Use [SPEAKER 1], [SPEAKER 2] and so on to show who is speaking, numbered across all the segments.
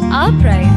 [SPEAKER 1] our pride.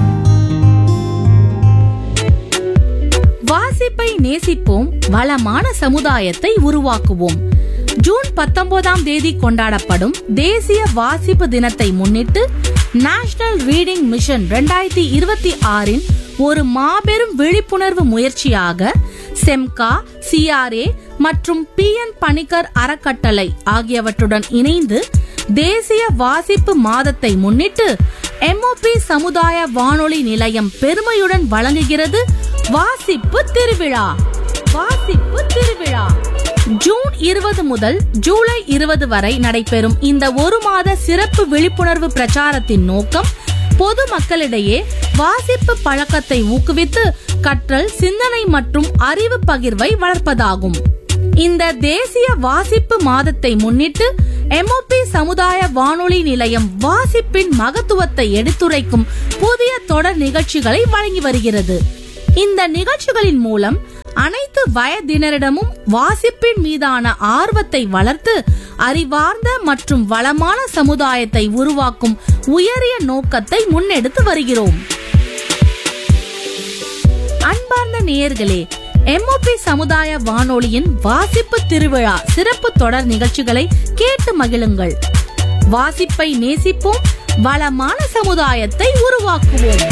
[SPEAKER 2] வாசிப்பை நேசிப்போம் வளமான சமுதாயத்தை உருவாக்குவோம் ஜூன் பத்தொன்பதாம் தேதி கொண்டாடப்படும் தேசிய வாசிப்பு தினத்தை முன்னிட்டு நேஷனல் ரீடிங் மிஷன் 2026 இருபத்தி ஆறின் ஒரு மாபெரும் விழிப்புணர்வு முயற்சியாக செம்கா சிஆர்ஏ மற்றும் பி என் பணிக்கர் அறக்கட்டளை ஆகியவற்றுடன் இணைந்து தேசிய வாசிப்பு மாதத்தை முன்னிட்டு எம்ஓபி சமுதாய வானொலி நிலையம் பெருமையுடன் வழங்குகிறது வாசிப்பு திருவிழா வாசிப்பு திருவிழா ஜூன் இருபது முதல் ஜூலை இருபது வரை நடைபெறும் இந்த ஒரு மாத சிறப்பு விழிப்புணர்வு பிரச்சாரத்தின் நோக்கம் பொது மக்களிடையே வாசிப்பு பழக்கத்தை ஊக்குவித்து கற்றல் சிந்தனை மற்றும் அறிவு பகிர்வை வளர்ப்பதாகும் இந்த தேசிய வாசிப்பு மாதத்தை முன்னிட்டு எம்ஓபி சமுதாய வானொலி நிலையம் வாசிப்பின் மகத்துவத்தை எடுத்துரைக்கும் புதிய தொடர் நிகழ்ச்சிகளை வழங்கி வருகிறது இந்த நிகழ்ச்சிகளின் மூலம் அனைத்து வயதினரிடமும் வாசிப்பின் மீதான ஆர்வத்தை வளர்த்து அறிவார்ந்த மற்றும் வளமான சமுதாயத்தை உருவாக்கும் உயரிய நோக்கத்தை முன்னெடுத்து வருகிறோம் அன்பார்ந்த நேயர்களே எம்ஓபி சமுதாய வானொலியின் வாசிப்பு திருவிழா சிறப்பு தொடர் நிகழ்ச்சிகளை கேட்டு மகிழுங்கள் வாசிப்பை நேசிப்போம் வளமான சமுதாயத்தை உருவாக்குவோம்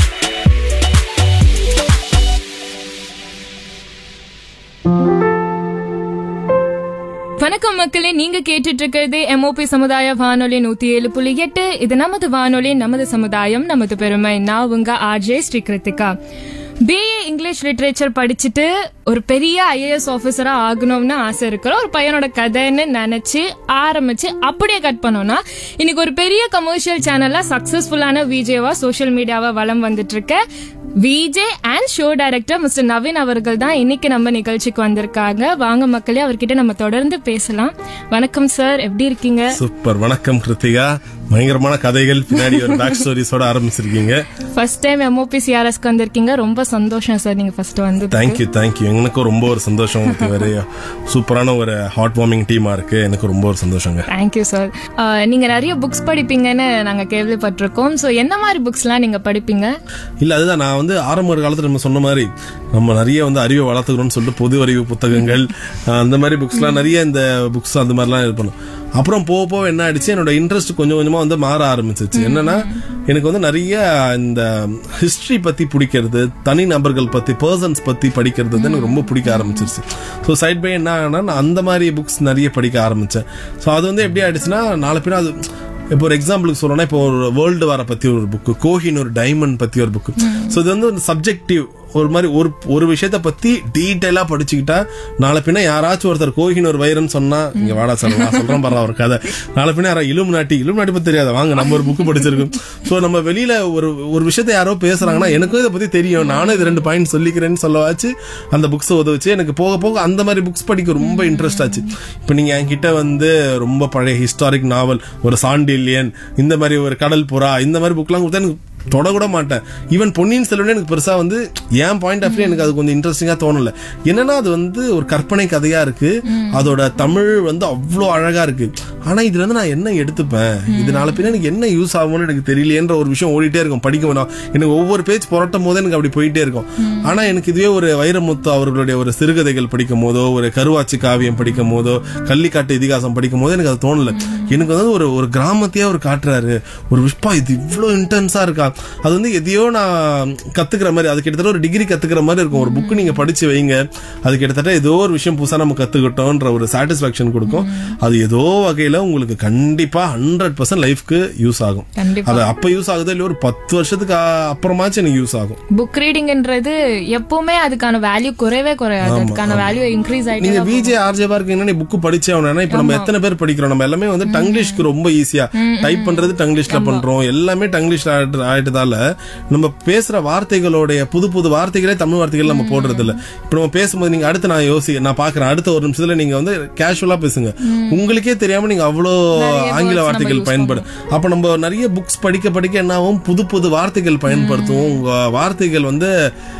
[SPEAKER 1] வணக்கம் மக்களே நீங்க கேட்டுட்டு இருக்கிறது எம்ஓபி சமுதாய வானொலி நூத்தி ஏழு புள்ளி எட்டு இது நமது வானொலி நமது சமுதாயம் நமது பெருமை நான் உங்க RJ Sri Kiruthika BA English literature படிச்சுட்டு ஒரு பெரிய ஐஏஎஸ் ஆஃபீஸரா ஆகணும்னு ஆசை இருக்கிற ஒரு பையனோட கதைன்னு நினைச்சு ஆரம்பிச்சு அப்படியே கட் பண்ணோம்னா இன்னைக்கு ஒரு பெரிய கமர்ஷியல் சேனல்ல சக்சஸ்ஃபுல்லான விஜேவா சோஷியல் மீடியாவா வலம் வந்துட்டு இருக்க VJ and show director mister Naveen அவர்கள் தான் இன்னைக்கு நம்ம நிகழ்ச்சிக்கு வந்திருக்காங்க வாங்க மக்களே அவர்கிட்ட நம்ம தொடர்ந்து பேசலாம் வணக்கம் சார் எப்படி இருக்கீங்க
[SPEAKER 3] சூப்பர் வணக்கம் கிருத்திகா பயங்கரமான கதைகள் பின்னாடி ஒரு பேக் ஸ்டோரிஸோட ஆரம்பிச்சிருக்கீங்க
[SPEAKER 1] ஃபர்ஸ்ட் டைம் எம்ஓபி சிஆர்எஸ்க்கு வந்திருக்கீங்க ரொம்ப சந்தோஷம் சார் நீங்க ஃபர்ஸ்ட் வந்து
[SPEAKER 3] தேங்க்யூ தேங்க்யூ எனக்கும் ரொம்ப ஒரு சந்தோஷம் ஒரு சூப்பரான ஒரு ஹார்ட் வார்மிங் டீமா இருக்கு எனக்கு ரொம்ப ஒரு சந்தோஷங்க
[SPEAKER 1] தேங்க்யூ சார் நீங்க நிறைய புக்ஸ் படிப்பீங்கன்னு நாங்க கேள்விப்பட்டிருக்கோம் ஸோ என்ன மாதிரி புக்ஸ்லாம் நீங்க படிப்பீங்க
[SPEAKER 3] இல்ல அதுதான் நான் வந்து ஆரம்ப காலத்துல நம்ம சொன்ன மாதிரி நம்ம நிறைய வந்து அறிவை வளர்த்துக்கணும்னு சொல்லிட்டு பொது அறிவு புத்தகங்கள் அஹ், அந்த மாதிரி புக்ஸ்லாம் நிறைய இந்த புக்ஸ் அந்த மாதிரிலாம் இது பண்ணும் அப்புறம் போக போக என்ன ஆயிடுச்சு என்னோட இன்ட்ரெஸ்ட் கொஞ்சம் கொஞ்சமா வந்து மாற ஆரம்பிச்சிச்சு என்னன்னா எனக்கு வந்து நிறைய இந்த ஹிஸ்டரி பத்தி பிடிக்கிறது தனி நபர்கள் பத்தி பர்சன்ஸ் பத்தி படிக்கிறது வந்து எனக்கு ரொம்ப பிடிக்க ஆரம்பிச்சிருச்சு ஸோ சைட் பை என்ன ஆகுனா நான் அந்த மாதிரி புக்ஸ் நிறைய படிக்க ஆரம்பிச்சேன் ஸோ அது வந்து எப்படி ஆயிடுச்சுன்னா நாலு பேரும் அது இப்போ ஒரு எக்ஸாம்பிளுக்கு சொல்லணும்னா இப்போ ஒரு வேர்ல்டு வார பத்தி ஒரு புக்கு கோஹின் ஒரு டைமண்ட் பத்தி ஒரு புக்கு ஸோ இது வந்து சப்ஜெக்டிவ் ஒரு மாதிரி ஒரு ஒரு விஷயத்த பத்தி டீட்டெயிலா படிச்சுக்கிட்டா நாளை பின்ன யாராச்சும் ஒருத்தர் கோஹின் ஒரு வைரம் சொன்னா இங்க வாடா சார் நான் சொல்றேன் பாரு ஒரு கதை நாளை பின்ன யாரா இலும் நாட்டி இலும் நாட்டி பத்தி தெரியாத வாங்க நம்ம ஒரு புக்கு படிச்சிருக்கோம் ஸோ நம்ம வெளியில ஒரு ஒரு விஷயத்த யாரோ பேசுறாங்கன்னா எனக்கும் இதை பத்தி தெரியும் நானும் இது ரெண்டு பாயிண்ட் சொல்லிக்கிறேன்னு சொல்லவாச்சு அந்த புக்ஸ் உதவுச்சு எனக்கு போக போக அந்த மாதிரி புக்ஸ் படிக்க ரொம்ப இன்ட்ரெஸ்ட் ஆச்சு இப்போ நீங்க என்கிட்ட வந்து ரொம்ப பழைய ஹிஸ்டாரிக் நாவல் ஒரு சாண்டில்யன் இந்த மாதிரி ஒரு கடல் புறா இந்த மாதிரி புக்லாம் கொடுத்தா எனக்கு தொட கூட மாட்டேன் ஈவன் பொன்னியின் செல்வன் எனக்கு பெருசா வந்து என் பாயிண்ட் ஆஃப் வியூ எனக்கு அது கொஞ்சம் இன்ட்ரெஸ்டிங்கா தோணல என்னன்னா அது வந்து ஒரு கற்பனை கதையா இருக்கு அதோட தமிழ் வந்து அவ்வளோ அழகா இருக்கு ஆனா இதுல இருந்து நான் என்ன எடுத்துப்பேன் இதனால பின்ன எனக்கு என்ன யூஸ் ஆகும்னு எனக்கு தெரியலையேன்ற ஒரு விஷயம் ஓடிட்டே இருக்கும் படிக்க வேணாம் எனக்கு ஒவ்வொரு பேஜ் புரட்டும் போது எனக்கு அப்படி போயிட்டே இருக்கும் ஆனா எனக்கு இதுவே ஒரு வைரமுத்து அவர்களுடைய ஒரு சிறுகதைகள் படிக்கும் போதோ ஒரு கருவாச்சி காவியம் படிக்கும் போதோ கள்ளிக்காட்டு இதிகாசம் படிக்கும் போதோ எனக்கு அது தோணல எனக்கு வந்து ஒரு ஒரு கிராமத்தையே அவர் காட்டுறாரு ஒரு விஷ்பா இது இவ்வளோ இன்டென்ஸா இருக்கா அது வந்து எதையோ நான் கத்துக்கிற மாதிரி அது கிட்டத்தட்ட ஒரு டிகிரி கத்துக்கிற மாதிரி இருக்கும் ஒரு புக்கு நீங்க படிச்சு வைங்க அது கிட்டத்தட்ட ஏதோ ஒரு விஷயம் புதுசா நம்ம கத்துக்கிட்டோம்ன்ற ஒரு சாட்டிஸ்பாக்சன் கொடுக்கும் அது ஏதோ வகையில உங்களுக்கு கண்டிப்பா ஹண்ட்ரட் பர்சன்ட் லைஃப்க்கு யூஸ் ஆகும்
[SPEAKER 1] கண்டிப்பா
[SPEAKER 3] அது அப்ப யூஸ் ஆகுதோ இல்லையோ ஒரு பத்து வருஷத்துக்கு அ- அப்புறமாச்சும் எனக்கு யூஸ் ஆகும்
[SPEAKER 1] புக் ரீடிங்ன்றது எப்பவுமே அதுக்கான வேல்யூ குறையவே குறையாது அதுக்கான வேல்யூ இன்க்ரீஸ் ஆயிட்டு
[SPEAKER 3] நீங்க விஜே ஆர்ஜேவா இருக்கீங்கன்னா நீ புக் படிச்சே ஆகணும் இப்ப நம்ம எத்தனை பேர் படிக்கிறோம் நம்ம எல்லாமே வந்து டங்கிலீஷ்க்கு ரொம்ப ஈஸியா டைப் பண்றது டங்கிலீஷ்ல பண்றோம் எல்லாமே டங்கிலீஷ்ல ஆயிட்டதால நம்ம பேசுற வார்த்தைகளுடைய புது புது வார்த்தைகளே தமிழ் வார்த்தைகள் நம்ம போடுறது இல்ல இப்ப நம்ம பேசும்போது நீங்க அடுத்து நான் யோசி நான் பாக்குறேன் அடுத்த ஒரு நிமிஷத்துல நீங்க வந்து கேஷுவலா பேசுங்க உங்களுக்கே தெரியாம நீங்க அவ்வளோ ஆங்கில வார்த்தைகள் பயன்படும் அப்ப நம்ம நிறைய புக்ஸ் படிக்க படிக்க என்ன ஆகும் புது புது வார்த்தைகள் பயன்படுத்துவோம் உங்க வார்த்தைகள் வந்து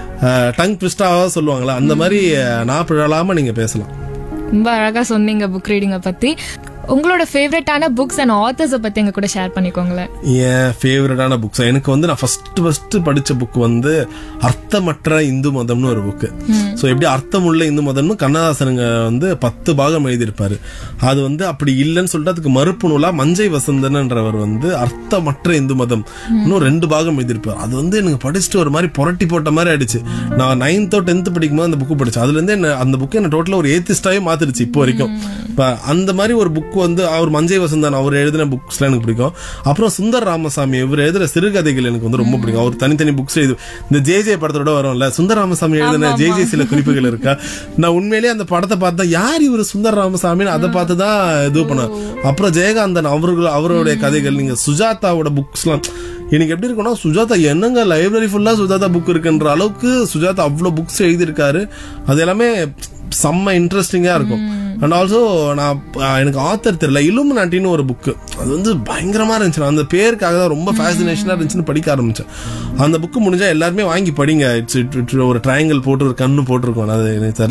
[SPEAKER 3] டங் பிரிஸ்டாவா சொல்லுவாங்களா அந்த மாதிரி அஹ், நான் பிழலாம நீங்க பேசலாம்
[SPEAKER 1] ரொம்ப அழகா சொன்னீங்க புக் ரீடிங்கை பத்தி உங்களோட ஃபேவரட்டான புக்ஸ் அண்ட் ஆத்தர்ஸை பத்தி எங்க கூட ஷேர் பண்ணிக்கோங்களேன்
[SPEAKER 3] என் ஃபேவரட்டான புக்ஸ் எனக்கு வந்து நான் ஃபர்ஸ்ட் ஃபர்ஸ்ட் படிச்ச புக் வந்து அர்த்தமற்ற இந்து மதம்னு ஒரு புக்கு ஸோ எப்படி அர்த்தமுள்ள இந்து மதம்னு கண்ணதாசனுங்க வந்து பத்து பாகம் எழுதியிருப்பாரு அது வந்து அப்படி இல்லைன்னு சொல்லிட்டு அதுக்கு மறுப்பு நூலா மஞ்சை வசந்தன்ன்றவர் வந்து அர்த்தமற்ற இந்து மதம் இன்னும் ரெண்டு பாகம் எழுதியிருப்பார் அது வந்து எனக்கு படிச்சுட்டு ஒரு மாதிரி புரட்டி போட்ட மாதிரி ஆயிடுச்சு நான் நைன்த்தோ டென்த் படிக்கும் போது அந்த புக்கு படிச்சேன் அதுல இருந்து என்ன அந்த புக்கு என்ன டோட்டலா ஒரு ஏத்திஸ்டாவே மாத்திருச்சு இப்போ வரைக்கும் இப்ப அந்த மாதிரி ஒரு புக் வந்து அவர் மஞ்சை வசந்தன் அவர் எழுதின புக்ஸ்லாம் எனக்கு பிடிக்கும் அப்புறம் சுந்தர் ராமசாமி இவர் எழுதுற சிறுகதைகள் எனக்கு வந்து ரொம்ப பிடிக்கும் அவர் தனித்தனி புக்ஸ் எழுது இந்த ஜே ஜே படத்தோட வரும்ல சுந்தர் ராமசாமி எழுதின ஜே ஜே சில குறிப்புகள் இருக்கா நான் உண்மையிலேயே அந்த படத்தை பார்த்தா யார் இவர் சுந்தர் ராமசாமின்னு அதை பார்த்து தான் இது பண்ணேன் அப்புறம் ஜெயகாந்தன் அவர்கள் அவருடைய கதைகள் நீங்க சுஜாதாவோட புக்ஸ்லாம் எனக்கு எப்படி இருக்கும்னா சுஜாதா என்னங்க லைப்ரரி ஃபுல்லா சுஜாதா புக் இருக்குன்ற அளவுக்கு சுஜாதா அவ்வளவு புக்ஸ் எழுதியிருக்காரு அது எல்லாமே செம்ம இன்ட்ரெஸ்டிங்கா இருக்கும் அண்ட் ஆல்சோ நான் அஹ், எனக்கு ஆத்தர் தெரியல இலும் நாட்டின்னு ஒரு புக்கு அது வந்து பயங்கரமா இருந்துச்சு நான் அந்த பேருக்காக தான் ரொம்ப ஃபேசினேஷனா இருந்துச்சுன்னு படிக்க ஆரம்பிச்சேன் அந்த புக்கு முடிஞ்சா எல்லாருமே வாங்கி படிங்க இட்ஸ் ஒரு ட்ரையாங்கிள் போட்டு ஒரு கண்ணு போட்டிருக்கோம் அது எனக்கு தெரியல